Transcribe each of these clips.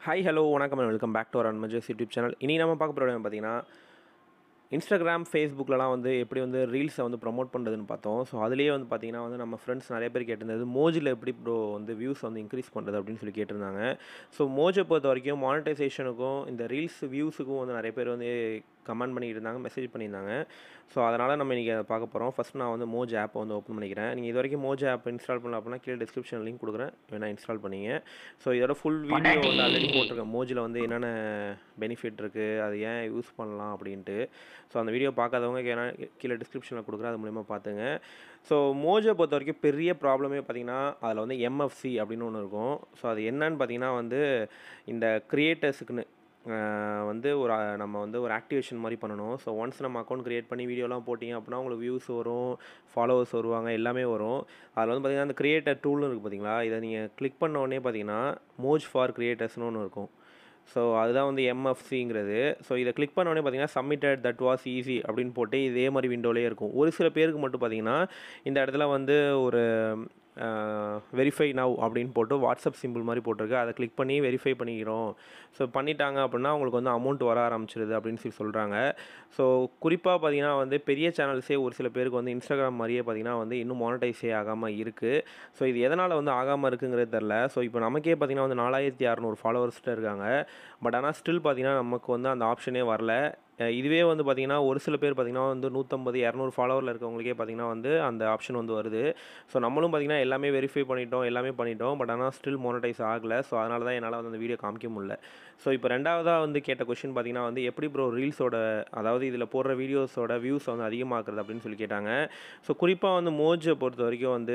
Hi hello வணக்கம் welcome back to our அன்மஜஸ் YouTube channel இனி நம்ம பார்க்க போகிற பார்த்தீங்கன்னா இன்ஸ்டாகிராம் ஃபேஸ்புக்லலாம் வந்து எப்படி வந்து ரீல்ஸை வந்து ப்ரமோட் பண்ணுறதுன்னு பார்த்தோம் ஸோ அதுலேயே வந்து பார்த்தீங்கன்னா வந்து நம்ம ஃப்ரெண்ட்ஸ் நிறைய பேர் கேட்டிருந்தது மோஜில் எப்படி ப்ரோ வந்து வியூஸ் வந்து இன்க்ரீஸ் பண்ணுறது அப்படின்னு சொல்லி கேட்டிருந்தாங்க ஸோ மோஜை பொறுத்த வரைக்கும் மானிட்டைசேஷனுக்கும் இந்த ரீல்ஸ் வியூஸுக்கும் வந்து நிறைய பேர் வந்து கமெண்ட் பண்ணிட்டு இருந்தாங்க மெசேஜ் பண்ணியிருந்தாங்க ஸோ அதனால் நம்ம இன்றைக்கி அதை பார்க்க போகிறோம் ஃபஸ்ட் நான் வந்து மோஜ் ஆப்பை வந்து ஓப்பன் பண்ணிக்கிறேன் நீங்கள் இது வரைக்கும் மோஜ் ஆப் இன்ஸ்டால் பண்ணல அப்படின்னா கீழே டிஸ்கிரிப்ஷன் லிங்க் கொடுக்குறேன் வேணால் இன்ஸ்டால் பண்ணிங்க ஸோ இதோட ஃபுல் வீடியோ வந்து ஆல்ரெடி போட்டிருக்கேன் மோஜில் வந்து என்னென்ன பெனிஃபிட் இருக்குது அது ஏன் யூஸ் பண்ணலாம் அப்படின்ட்டு ஸோ அந்த வீடியோ பார்க்காதவங்க ஏன்னா கீழே டிஸ்கிரிப்ஷனில் கொடுக்குறேன் அது மூலிமா பார்த்துங்க ஸோ மோஜை பொறுத்த வரைக்கும் பெரிய ப்ராப்ளமே பார்த்தீங்கன்னா அதில் வந்து எம்எஃப்சி அப்படின்னு ஒன்று இருக்கும் ஸோ அது என்னன்னு பார்த்தீங்கன்னா வந்து இந்த க்ரியேட்டர்ஸுக்குன்னு வந்து ஒரு நம்ம வந்து ஒரு ஆக்டிவேஷன் மாதிரி பண்ணணும் ஸோ ஒன்ஸ் நம்ம அக்கௌண்ட் க்ரியேட் பண்ணி வீடியோலாம் போட்டிங்க அப்படின்னா உங்களுக்கு வியூஸ் வரும் ஃபாலோவர்ஸ் வருவாங்க எல்லாமே வரும் அதில் வந்து பார்த்திங்கன்னா அந்த க்ரியேட்டர் டூல்னு இருக்குது பார்த்தீங்களா இதை நீங்கள் கிளிக் பண்ண உடனே பார்த்தீங்கன்னா மோஜ் ஃபார் க்ரியேட்டர்ஸ்னு ஒன்று இருக்கும் ஸோ அதுதான் வந்து எம்எஃப்சிங்கிறது ஸோ இதை கிளிக் பண்ண உடனே பார்த்தீங்கன்னா சப்மிட்டட் தட் வாஸ் ஈஸி அப்படின்னு போட்டு இதே மாதிரி விண்டோலே இருக்கும் ஒரு சில பேருக்கு மட்டும் பார்த்தீங்கன்னா இந்த இடத்துல வந்து ஒரு வெரிஃபை நவ் அப்படின்னு போட்டு வாட்ஸ்அப் சிம்பிள் மாதிரி போட்டிருக்கு அதை கிளிக் பண்ணி வெரிஃபை பண்ணிக்கிறோம் ஸோ பண்ணிட்டாங்க அப்படின்னா உங்களுக்கு வந்து அமௌண்ட் வர ஆரம்பிச்சிருது அப்படின்னு சொல்லி சொல்கிறாங்க ஸோ குறிப்பாக பார்த்தீங்கன்னா வந்து பெரிய சேனல்ஸே ஒரு சில பேருக்கு வந்து இன்ஸ்டாகிராம் மாதிரியே பார்த்தீங்கன்னா வந்து இன்னும் மானிட்டைஸே ஆகாமல் இருக்குது ஸோ இது எதனால் வந்து ஆகாமல் இருக்குங்கிறது தெரில ஸோ இப்போ நமக்கே பார்த்தீங்கன்னா வந்து நாலாயிரத்தி அறநூறு ஃபாலோவர்ஸ்ட்டு இருக்காங்க பட் ஆனால் ஸ்டில் பார்த்தீங்கன்னா நமக்கு வந்து அந்த ஆப்ஷனே வரல இதுவே வந்து பார்த்திங்கன்னா ஒரு சில பேர் பார்த்திங்கன்னா வந்து நூற்றம்பது இரநூறு ஃபாலோவரில் இருக்கவங்களுக்கே பார்த்திங்கன்னா வந்து அந்த ஆப்ஷன் வந்து வருது ஸோ நம்மளும் பார்த்திங்கன்னா எல்லாமே வெரிஃபை பண்ணிட்டோம் எல்லாமே பண்ணிட்டோம் பட் ஆனால் ஸ்டில் மோனடைஸ் ஆகலை ஸோ அதனால தான் என்னால் வந்து அந்த வீடியோ காமிக்க முடியல ஸோ இப்போ ரெண்டாவதாக வந்து கேட்ட கொஷின் பார்த்திங்கன்னா வந்து எப்படி ப்ரோ ரீல்ஸோட அதாவது இதில் போடுற வீடியோஸோட வியூஸ் வந்து அதிகமாக்குறது அப்படின்னு சொல்லி கேட்டாங்க ஸோ குறிப்பாக வந்து மோஜை பொறுத்த வரைக்கும் வந்து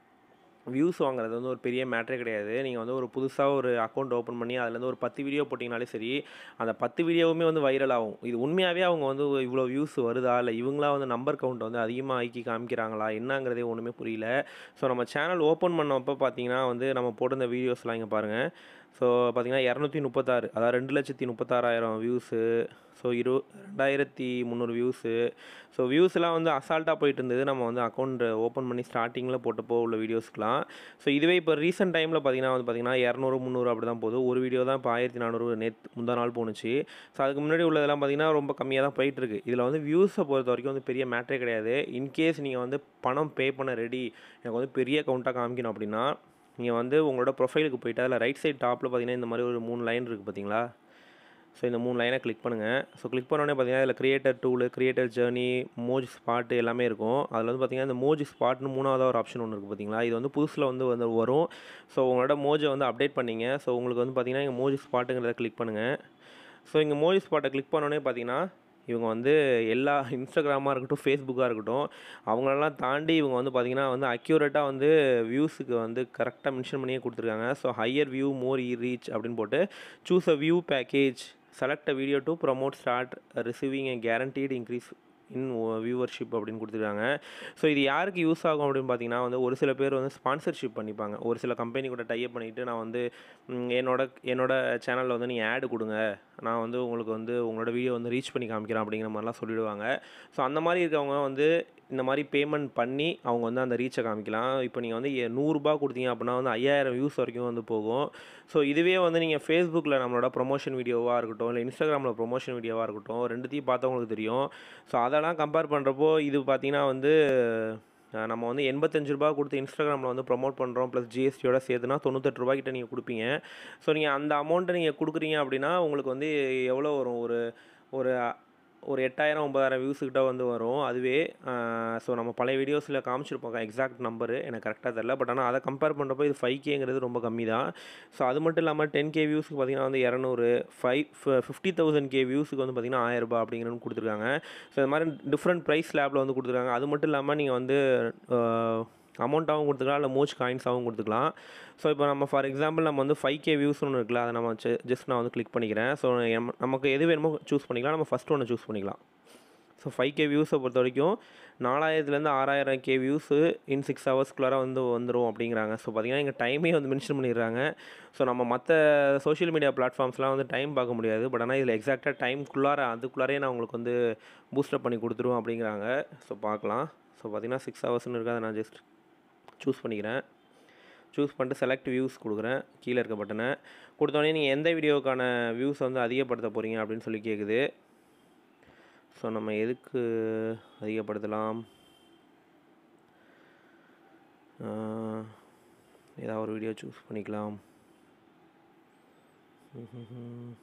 வியூஸ் வாங்குறது வந்து ஒரு பெரிய மேட்ரே கிடையாது நீங்கள் வந்து ஒரு புதுசாக ஒரு அக்கௌண்ட் ஓப்பன் பண்ணி அதுலேருந்து ஒரு பத்து வீடியோ போட்டிங்கனாலே சரி அந்த பத்து வீடியோவுமே வந்து வைரல் ஆகும் இது உண்மையாகவே அவங்க வந்து இவ்வளோ வியூஸ் வருதா இல்லை இவங்களா வந்து நம்பர் கவுண்ட் வந்து அதிகமாக ஆக்கி காமிக்கிறாங்களா என்னங்கிறதே ஒன்றுமே புரியல ஸோ நம்ம சேனல் ஓப்பன் பண்ணப்போ பார்த்தீங்கன்னா வந்து நம்ம போட்டிருந்த வீடியோஸ்லாம் இங்கே பாருங்கள் ஸோ பார்த்திங்கன்னா இரநூத்தி முப்பத்தாறு அதாவது ரெண்டு லட்சத்தி முப்பத்தாறாயிரம் வியூஸு ஸோ இரு ரெண்டாயிரத்தி முந்நூறு வியூஸு ஸோ வியூஸ்லாம் வந்து அசால்ட்டாக போயிட்டு இருந்தது நம்ம வந்து அக்கௌண்ட் ஓப்பன் பண்ணி ஸ்டார்டிங்கில் போட்டப்போ உள்ள வீடியோஸ்க்குலாம் ஸோ இதுவே இப்போ ரீசெண்ட் டைமில் பார்த்திங்கன்னா வந்து பார்த்திங்கன்னா இரநூறு முந்நூறு அப்படி தான் போகுது ஒரு வீடியோ தான் இப்போ ஆயிரத்தி நானூறு நேற்று முந்தா நாள் போணுச்சு ஸோ அதுக்கு முன்னாடி உள்ளதெல்லாம் பார்த்திங்கன்னா ரொம்ப கம்மியாக தான் போயிட்டுருக்கு இதில் வந்து வியூஸை பொறுத்த வரைக்கும் வந்து பெரிய மேட்ரே கிடையாது இன்கேஸ் நீங்கள் வந்து பணம் பே பண்ண ரெடி எனக்கு வந்து பெரிய கவுண்ட்டாக காமிக்கணும் அப்படின்னா நீங்கள் வந்து உங்களோட ப்ரொஃபைலுக்கு போயிட்டு அதில் ரைட் சைட் டாப்பில் பார்த்தீங்கன்னா இந்த மாதிரி ஒரு மூணு லைன் இருக்குது பார்த்தீங்களா ஸோ இந்த மூணு லைனை கிளிக் பண்ணுங்கள் ஸோ கிளிக் பண்ணோடனே பார்த்தீங்கன்னா இதில் creator tool creator journey Moj spot எல்லாமே இருக்கும் அதில் வந்து பார்த்தீங்கன்னா இந்த மோஜ் ஸ்பாட்னு மூணாவதாக ஒரு ஆப்ஷன் ஒன்று இருக்குது பார்த்தீங்களா இது வந்து புதுசில் வந்து வந்து வரும் ஸோ உங்களோட மோஜை வந்து அப்டேட் பண்ணிங்க ஸோ உங்களுக்கு வந்து பார்த்தீங்கன்னா இங்கே மோஜ் ஸ்பாட்டுங்கிறத கிளிக் பண்ணுங்கள் ஸோ இங்கே மோஜ் ஸ்பாட்டை கிளிக் பண்ணோடனே பார்த்தீங்கன்னா இவங்க வந்து எல்லா இன்ஸ்டாகிராமாக இருக்கட்டும் ஃபேஸ்புக்காக இருக்கட்டும் அவங்களெல்லாம் தாண்டி இவங்க வந்து பார்த்திங்கன்னா வந்து அக்யூரேட்டாக வந்து வியூஸுக்கு வந்து கரெக்டாக மென்ஷன் பண்ணியே கொடுத்துருக்காங்க ஸோ ஹையர் வியூ மோர் இ ரீச் அப்படின்னு போட்டு choose a view package select a video to promote start receiving a guaranteed increase in viewership அப்படின்னு கொடுத்துருக்காங்க ஸோ இது யாருக்கு யூஸ் ஆகும் அப்படின்னு பார்த்தீங்கன்னா வந்து ஒரு சில பேர் வந்து ஸ்பான்சர்ஷிப் பண்ணிப்பாங்க ஒரு சில கம்பெனி கூட டைப் பண்ணிவிட்டு நான் வந்து என்னோட என்னோட சேனலில் வந்து நீங்கள் ஆடு கொடுங்க நான் வந்து உங்களுக்கு வந்து உங்களோட வீடியோ வந்து ரீச் பண்ணி காமிக்கிறேன் அப்படிங்கிற மாதிரிலாம் சொல்லிவிடுவாங்க ஸோ அந்த மாதிரி இருக்கவங்க வந்து இந்த மாதிரி பேமெண்ட் பண்ணி அவங்க வந்து அந்த ரீச்சை காமிக்கலாம் இப்போ நீங்கள் வந்து நூறுரூபா கொடுத்தீங்க அப்படின்னா வந்து ஐயாயிரம் வியூஸ் வரைக்கும் வந்து போகும் ஸோ இதுவே வந்து நீங்கள் ஃபேஸ்புக்கில் நம்மளோட ப்ரொமோஷன் வீடியோவாக இருக்கட்டும் இல்லை இன்ஸ்டாகிராமில் ப்ரொமோஷன் வீடியோவாக இருக்கட்டும் ரெண்டுத்தையும் பார்த்தவங்களுக்கு தெரியும் ஸோ அதெல்லாம் கம்பேர் பண்ணுறப்போ இது பார்த்திங்கன்னா வந்து நம்ம வந்து எண்பத்தஞ்சு ரூபா கொடுத்து இன்ஸ்டாகிராமில் வந்து ப்ரொமோட் பண்ணுறோம் ப்ளஸ் ஜிஎஸ்டியோட சேர்த்துனா தொண்ணூத்தெட்டு ரூபாய்க்கிட்ட நீங்கள் கொடுப்பீங்க ஸோ நீங்கள் அந்த அமௌண்ட்டை நீங்கள் கொடுக்குறீங்க அப்படின்னா உங்களுக்கு வந்து எவ்வளோ வரும் ஒரு ஒரு ஒரு எட்டாயிரம் ஒம்பதாயிரம் வியூஸுக்கிட்ட வந்து வரும் அதுவே ஸோ நம்ம பழைய வீடியோஸில் காமிச்சிருப்போம் எக்ஸாக்ட் நம்பரு எனக்கு கரெக்டாக தெரில பட் ஆனால் அதை கம்பேர் பண்ணுறப்போ இது ஃபைவ் கேங்கிறது ரொம்ப கம்மி தான் ஸோ அது மட்டும் இல்லாமல் டென் கே வியூஸுக்கு பார்த்திங்கன்னா வந்து இரநூறு ஃபைவ் ஃபிஃப்டி தௌசண்ட் கே வியூஸுக்கு வந்து பார்த்திங்கன்னா ஆயிரரூபா அப்படிங்கிறது கொடுத்துருக்காங்க ஸோ இது மாதிரி டிஃப்ரெண்ட் ப்ரைஸ் லேபில் வந்து கொடுத்துருக்காங்க அது மட்டும் இல்லாமல் நீங்கள் வந்து அமௌண்ட்டாகவும் கொடுத்துக்கலாம் இல்லை மோச் காயின்ஸாகவும் கொடுத்துக்கலாம் ஸோ இப்போ நம்ம ஃபார் எக்ஸாம்பிள் நம்ம வந்து ஃபைவ் கே வியூஸ் ஒன்று இருக்குல்ல அதை நம்ம ஜஸ்ட் நான் வந்து கிளிக் பண்ணிக்கிறேன் ஸோ நமக்கு எது வேணுமோ சூஸ் பண்ணிக்கலாம் நம்ம ஃபஸ்ட் ஒன்று சூஸ் பண்ணிக்கலாம் ஸோ ஃபைவ் கே வியூஸை பொறுத்த வரைக்கும் நாலாயிரத்துலேருந்து ஆறாயிரம் கே வியூஸு இன் சிக்ஸ் ஹவர்ஸ்க்குள்ளார வந்து வந்துடும் அப்படிங்கிறாங்க ஸோ பார்த்திங்கன்னா எங்கள் டைமே வந்து மென்ஷன் பண்ணிடுறாங்க ஸோ நம்ம மற்ற சோஷியல் மீடியா பிளாட்ஃபார்ம்ஸ்லாம் வந்து டைம் பார்க்க முடியாது பட் ஆனால் இதில் எக்ஸாக்டாக டைம்குள்ளார அதுக்குள்ளாரே நான் உங்களுக்கு வந்து பூஸ்டப் பண்ணி கொடுத்துருவோம் அப்படிங்கிறாங்க ஸோ பார்க்கலாம் ஸோ பார்த்திங்கன்னா சிக்ஸ் ஹவர்ஸ்னு இருக்குது அதை நான் ஜஸ்ட் சூஸ் பண்ணிக்கிறேன் சூஸ் பண்ணிட்டு செலக்ட் வியூஸ் கொடுக்குறேன் கீழே இருக்க பட்டனை கொடுத்தோடனே நீங்கள் எந்த வீடியோக்கான வியூஸ் வந்து அதிகப்படுத்த போகிறீங்க அப்படின்னு சொல்லி கேட்குது ஸோ நம்ம எதுக்கு அதிகப்படுத்தலாம் ஆஹ், ஏதாவது ஒரு வீடியோ சூஸ் பண்ணிக்கலாம் ம்ஹும்ஹும்.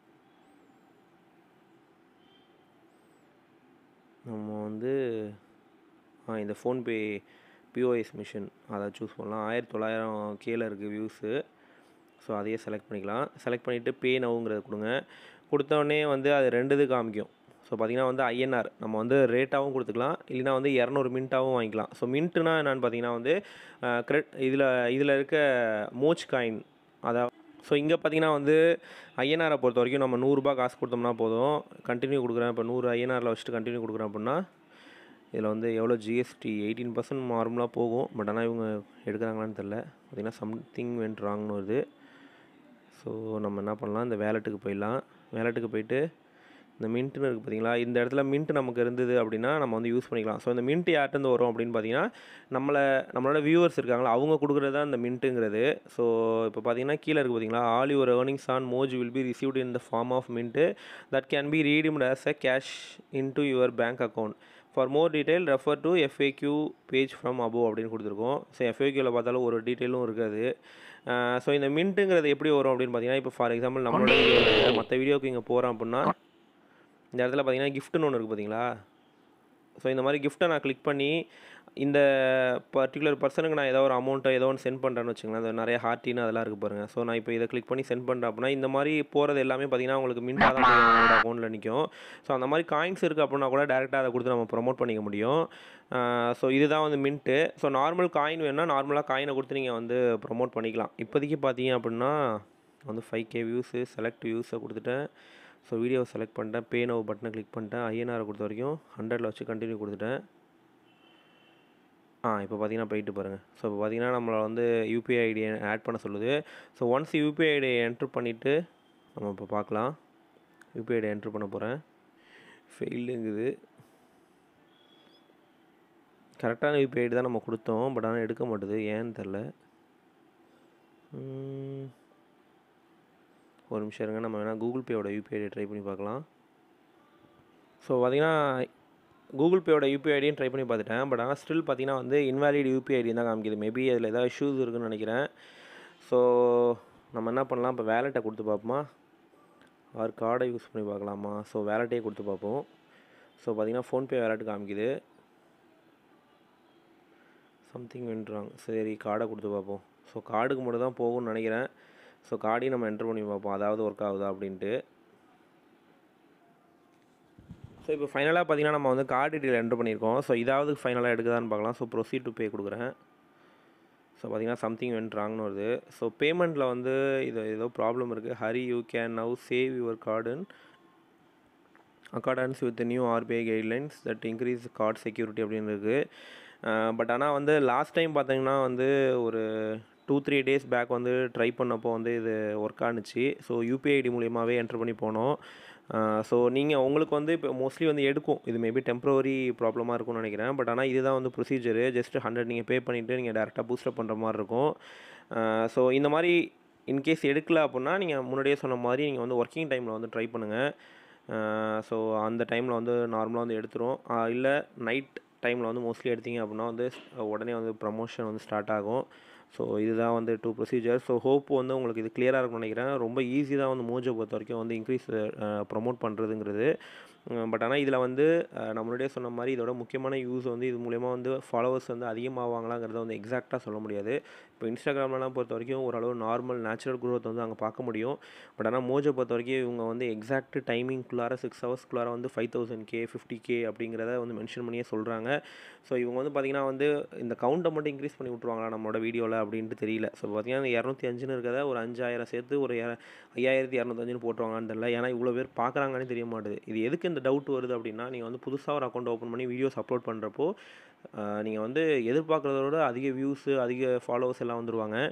நம்ம வந்து ஆ இந்த ஃபோன்பே பிஓஎஸ் மிஷின் அதை சூஸ் பண்ணலாம் ஆயிரத்தி தொள்ளாயிரம் கீழே இருக்குது வியூஸு ஸோ அதையே செலக்ட் பண்ணிக்கலாம் செலக்ட் பண்ணிவிட்டு பே நவுங்கிறத கொடுங்க கொடுத்தோடனே வந்து அது ரெண்டு இது காமிக்கும் ஸோ பார்த்தீங்கன்னா வந்து ஐஎன்ஆர் நம்ம வந்து ரேட்டாகவும் கொடுத்துக்கலாம் இல்லைனா வந்து இரநூறு மின்ட்டாகவும் வாங்கிக்கலாம் ஸோ மின்ட்டுனா என்னென்னு பார்த்தீங்கன்னா வந்து கிரெட் இதில் இதில் இருக்க மோச் காயின் அதாவது ஸோ இங்கே பார்த்தீங்கன்னா வந்து ஐஎன்ஆரை பொறுத்த வரைக்கும் நம்ம நூறுரூபா காசு கொடுத்தோம்னா போதும் கண்டினியூ கொடுக்குறேன் இப்போ நூறு ஐஎன்ஆரில் வச்சுட்டு கண்டினியூ கொடுக்குறேன் அப்படின்னா இதில் வந்து எவ்வளோ ஜிஎஸ்டி எயிட்டீன் பர்சன்ட் நார்மலாக போகும் பட் ஆனால் இவங்க எடுக்கிறாங்களான்னு தெரில பார்த்தீங்கன்னா சம்திங் வென்ட் ராங்னு வருது ஸோ நம்ம என்ன பண்ணலாம் இந்த வேலெட்டுக்கு போயிடலாம் வேலெட்டுக்கு போயிட்டு இந்த மின்ட்டுன்னு இருக்குது பார்த்தீங்களா இந்த இடத்துல மின்ட் நமக்கு இருந்தது அப்படின்னா நம்ம வந்து யூஸ் பண்ணிக்கலாம் ஸோ இந்த மின்ட் யார்ட்டேருந்து வரும் அப்படின்னு பார்த்தீங்கன்னா நம்மளை நம்மளோட வியூவர்ஸ் இருக்காங்களா அவங்க கொடுக்குறது தான் இந்த மின்ட்டுங்கிறது ஸோ இப்போ பார்த்தீங்கன்னா கீழே இருக்குது பார்த்தீங்களா all your earnings on Moj will be received in the form of mint that can be redeemed as a cash into your bank account for more detail refer to FAQ page from above அப்படின்னு கொடுத்துருக்கோம் so எஃப்ஏக்யூவில் பார்த்தாலும் ஒரு டீட்டெயிலும் இருக்காது so இந்த மின்ட்டுங்கிறது எப்படி வரும் அப்படின்னு பார்த்தீங்கன்னா இப்போ ஃபார் எக்ஸாம்பிள் நம்மளோட வீடியோ மற்ற வீடியோக்கு இங்கே போகிறோம் அப்படின்னா இந்த இடத்துல பார்த்தீங்கன்னா கிஃப்ட்னு ஒன்று இருக்குது பார்த்தீங்களா ஸோ இந்த மாதிரி கிஃப்ட்டை நான் கிளிக் பண்ணி இந்த பர்டிகுலர் பர்சனுக்கு நான் ஏதோ ஒரு அமௌண்ட்டை ஏதோ ஒன்று சென்ட் பண்ணுறேன்னு வச்சுங்களேன் அது நிறைய ஹார்ட்டின்னு அதெல்லாம் இருக்குது பாருங்கள் ஸோ நான் இப்போ இதை கிளிக் பண்ணி சென்ட் பண்ணுறேன் அப்படின்னா இந்த மாதிரி போகிறது எல்லாமே பார்த்தீங்கன்னா உங்களுக்கு மின்ட்டாக தான் போய் உங்களோட அக்கௌண்ட்டில் நிற்கும் ஸோ அந்த மாதிரி காயின்ஸ் இருக்குது அப்படின்னா கூட டேரெக்டாக அதை கொடுத்து நம்ம ப்ரொமோட் பண்ணிக்க முடியும் ஸோ இதுதான் வந்து மின்ட்டு ஸோ நார்மல் காயின் வேணும்னா நார்மலாக காயினை கொடுத்து நீங்கள் வந்து ப்ரொமோட் பண்ணிக்கலாம் இப்போதைக்கு பார்த்தீங்க அப்படின்னா வந்து ஃபைவ் கே வியூஸு செலக்ட் வியூஸை கொடுத்துட்டேன் ஸோ வீடியோவை செலக்ட் பண்ணிட்டேன் பே நோ பட்டனை கிளிக் பண்ணிட்டேன் ஐஎன்ஆரை கொடுத்த வரைக்கும் ஹண்ட்ரடில் வச்சு கண்டினியூ கொடுத்துட்டேன் ஆ இப்போ பார்த்தீங்கன்னா போயிட்டு பாருங்கள் ஸோ இப்போ பார்த்தீங்கன்னா நம்மளை வந்து யூபிஐ ஐடி ஆட் பண்ண சொல்லுது so once UPI ID enter பண்ணிவிட்டு நம்ம இப்போ பார்க்கலாம் யூபிஐ ஐடி என்ட்ரு பண்ண போகிறேன் ஃபெயிலுங்குது கரெக்டான யூபிஐ ஐடி தான் நம்ம கொடுத்தோம் பட் ஆனால் எடுக்க மாட்டுது ஏன்னு தெரில உம், ஒரு நிமிஷம் இருங்க நம்ம வேணால் கூகுள் பேயோட யூபிஐ ஐடி ட்ரை பண்ணி பார்க்கலாம் ஸோ பார்த்தீங்கன்னா கூகுள் பேயோட யூபிஐ ஐடியும் ட்ரை பண்ணி பார்த்துட்டேன் பட் ஆனால் ஸ்டில் பார்த்தீங்கன்னா வந்து இன்வாலிட் யூபிஐ ஐடி தான் காமிக்குது மேபி அதில் ஏதாவது இஷ்யூஸ் இருக்குன்னு நினைக்கிறேன் ஸோ நம்ம என்ன பண்ணலாம் இப்போ வேலெட்டை கொடுத்து பார்ப்போமா ஆர் கார்டை யூஸ் பண்ணி பார்க்கலாமா ஸோ வேலெட்டே கொடுத்து பார்ப்போம் ஸோ பார்த்தீங்கன்னா ஃபோன்பே வேலெட் காமிக்குது சம்திங் வென்றாங்க சரி கார்டை கொடுத்து பார்ப்போம் ஸோ கார்டுக்கு மட்டும் தான் போகும்னு நினைக்கிறேன் ஸோ கார்டையும் நம்ம என்ட்ரு பண்ணி பார்ப்போம் அதாவது ஒர்க் ஆகுதா அப்படின்ட்டு ஸோ இப்போ ஃபைனலாக பார்த்தீங்கன்னா நம்ம வந்து கார்டு டீட்டெயில் என்ட்ரு பண்ணியிருக்கோம் ஸோ இதாவது ஃபைனலாக எடுக்குதான்னு பார்க்கலாம் ஸோ ப்ரொசீட் டு பே கொடுக்குறேன் ஸோ பார்த்தீங்கன்னா சம்திங் வென்ட் ராங்னு வருது ஸோ பேமெண்ட்டில் வந்து இது ஏதோ ப்ராப்ளம் இருக்குது hurry you can now save your கார்டுன்னு accordance with new RBI guidelines that increase card security அப்படின்னு இருக்குது பட் ஆனால் வந்து லாஸ்ட் டைம் பார்த்தீங்கன்னா வந்து ஒரு டூ த்ரீ டேஸ் பேக் வந்து ட்ரை பண்ணப்போ வந்து இது ஒர்க் ஆனுச்சு ஸோ யூபிஐ ஐடி மூலியமாகவே என்ட்ரு பண்ணி போனோம் ஸோ நீங்கள் உங்களுக்கு வந்து இப்போ மோஸ்ட்லி வந்து எடுக்கும் இது மேபி டெம்ப்ரவரி ப்ராப்ளமாக இருக்கும்னு நினைக்கிறேன் பட் ஆனால் இதுதான் வந்து ப்ரொசீஜரு ஜஸ்ட் ஹண்ட்ரட் நீங்கள் பே பண்ணிவிட்டு நீங்கள் டேரெக்டாக பூஸ்டப் பண்ணுற மாதிரி இருக்கும் ஸோ இந்த மாதிரி இன்கேஸ் எடுக்கல அப்படின்னா நீங்கள் முன்னாடியே சொன்ன மாதிரி நீங்கள் வந்து ஒர்க்கிங் டைமில் வந்து ட்ரை பண்ணுங்கள் ஸோ அந்த டைமில் வந்து நார்மலாக வந்து எடுத்துரும் இல்லை நைட் டைமில் வந்து மோஸ்ட்லி எடுத்தீங்க அப்படின்னா வந்து உடனே வந்து ப்ரமோஷன் வந்து ஸ்டார்ட் ஆகும் ஸோ இதுதான் வந்து டூ ப்ரொசீஜர் ஸோ ஹோப் வந்து உங்களுக்கு இது கிளியராக இருக்கும்னு நினைக்கிறேன் ரொம்ப ஈஸி தான் வந்து மோஜோ பொறுத்த வரைக்கும் வந்து இன்க்ரீஸ் ப்ரமோட் பண்ணுறதுங்கிறது பட் ஆனால் இதில் வந்து அஹ், நான் முன்னாடியே சொன்ன மாதிரி இதோட முக்கியமான யூஸ் வந்து இது மூலயமா வந்து ஃபாலோவர்ஸ் வந்து அதிகமாவாங்களாங்கிறத வந்து எக்ஸாக்டாக சொல்ல முடியாது இப்போ இன்ஸ்டாகிராம்லலாம் பொறுத்த வரைக்கும் ஓரளவு நார்மல் நேச்சுரல் growth வந்து அங்கே பார்க்க முடியும் பட் ஆனால் மோஜோ பொறுத்த வரைக்கும் இவங்க வந்து எக்ஸாக்ட் டைமிங்குள்ளார சிக்ஸ் ஹவர்ஸ்க்குள்ளார வந்து five thousand K fifty K அப்படிங்கிறத வந்து மென்ஷன் பண்ணியே சொல்கிறாங்க ஸோ இவங்க வந்து பார்த்திங்கன்னா வந்து இந்த கவுண்ட்டை மட்டும் இன்க்ரீஸ் பண்ணி விட்ருவாங்களா நம்மளோட வீடியோவில் அப்படின்ட்டு தெரியல ஸோ பார்த்தீங்கன்னா இரநூத்தி அஞ்சுன்னு இருக்கிறத ஒரு அஞ்சாயிரம் சேர்த்து ஒரு இர- ஐயாயிரத்தி இரநூத்தஞ்சுன்னு போட்டுருவாங்கன்னு தெரியல ஏன்னா இவ்வளோ பேர் பார்க்குறாங்கன்னு தெரிய மாட்டுது இது எதுக்கு இந்த டவுட் வருது அப்படின்னா நீங்கள் வந்து புதுசாக ஒரு அக்கௌண்ட் ஓப்பன் பண்ணி வீடியோஸ் அப்லோட் பண்ணுறப்போ நீங்கள் வந்து எதிர்பார்க்குறத விட அதிக வியூஸு அதிக ஃபாலோவர்ஸ் எல்லாம் வந்துருவாங்க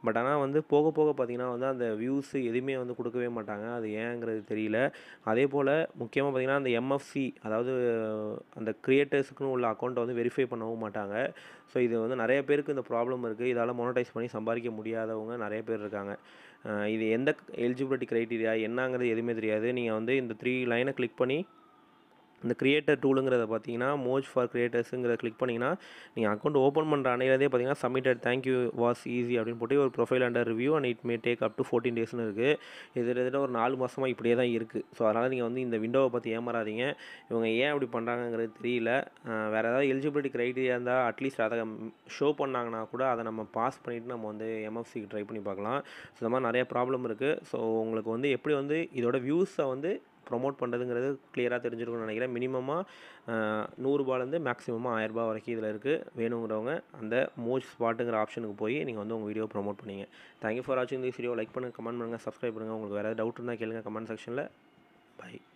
பட் ஆனால் வந்து போக போக பார்த்தீங்கன்னா வந்து அந்த வியூஸு எதுவுமே வந்து கொடுக்கவே மாட்டாங்க அது ஏங்கிறது தெரியல அதே போல் முக்கியமாக பார்த்தீங்கன்னா அந்த எம்எஃப்சி அதாவது அந்த க்ரியேட்டர்ஸுக்குன்னு உள்ள அக்கௌண்ட்டை வந்து வெரிஃபை பண்ணவும் மாட்டாங்க ஸோ இது வந்து நிறைய பேருக்கு இந்த ப்ராப்ளம் இருக்குது இதால் மோனடைஸ் பண்ணி சம்பாதிக்க முடியாதவங்க நிறைய பேர் இருக்காங்க அஹ் இது எந்த எலிஜிபிலிட்டி க்ரைட்டீரியா என்னங்கிறது எதுவுமே தெரியாது நீங்கள் வந்து இந்த த்ரீ லைனை கிளிக் பண்ணி இந்த கிரியேட்டர் டூலுங்கிறத பார்த்தீங்கன்னா மோஜ் ஃபார் கிரியேட்டர்ஸுங்கிறத கிளிக் பண்ணிங்கன்னா நீங்கள் அக்கௌண்ட் ஓப்பன் பண்ணுற அன்னையிலேருந்தே பார்த்தீங்கன்னா சப்மிட்டட் தேங்க்யூ வாஸ் ஈஸி அப்படின்னு போட்டு ஒரு profile under review and it may take up to fourteen டேஸ்னு இருக்குது இது கிட்டத்தட்ட ஒரு நாலு மாதமாக இப்படியே தான் இருக்குது ஸோ அதனால் நீங்கள் வந்து இந்த விண்டோவை பார்த்து ஏமாறாதீங்க இவங்க ஏன் அப்படி பண்ணுறாங்கங்கிறது தெரியல அஹ் வேறு ஏதாவது எலிஜிபிலிட்டி க்ரைட்டீரியா இருந்தால் அட்லீஸ்ட் அதை ஷோ பண்ணாங்கன்னா கூட அதை நம்ம பாஸ் பண்ணிவிட்டு நம்ம வந்து எம்எஃப்சிக்கு ட்ரை பண்ணி பார்க்கலாம் ஸோ இந்த மாதிரி நிறைய ப்ராப்ளம் இருக்குது ஸோ உங்களுக்கு வந்து எப்படி வந்து இதோட வியூஸை வந்து ப்ரொமோட் பண்ணுறதுங்கிறது கிளியராக தெரிஞ்சிருக்கும்னு நினைக்கிறேன் மினிமமாக நூறுரூபாலேருந்து மேக்ஸிமமாக ஆயிரரூபா வரைக்கும் இதில் இருக்குது வேணுங்கிறவங்க அந்த மோஜ் ஸ்பாட்டுங்கிற ஆப்ஷனுக்கு போய் நீங்கள் வந்து உங்கள் வீடியோ ப்ரொமோட் பண்ணிங்க தேங்க்யூ ஃபார் வாட்சிங் திஸ் வீடியோ லைக் பண்ணுங்கள் கமெண்ட் பண்ணுங்கள் சப்ஸ்கிரைப் பண்ணுங்கள் உங்களுக்கு வேறு ஏதாவது டவுட் இருந்தால் கேளுங்க கமெண்ட் செக்ஷனில் பை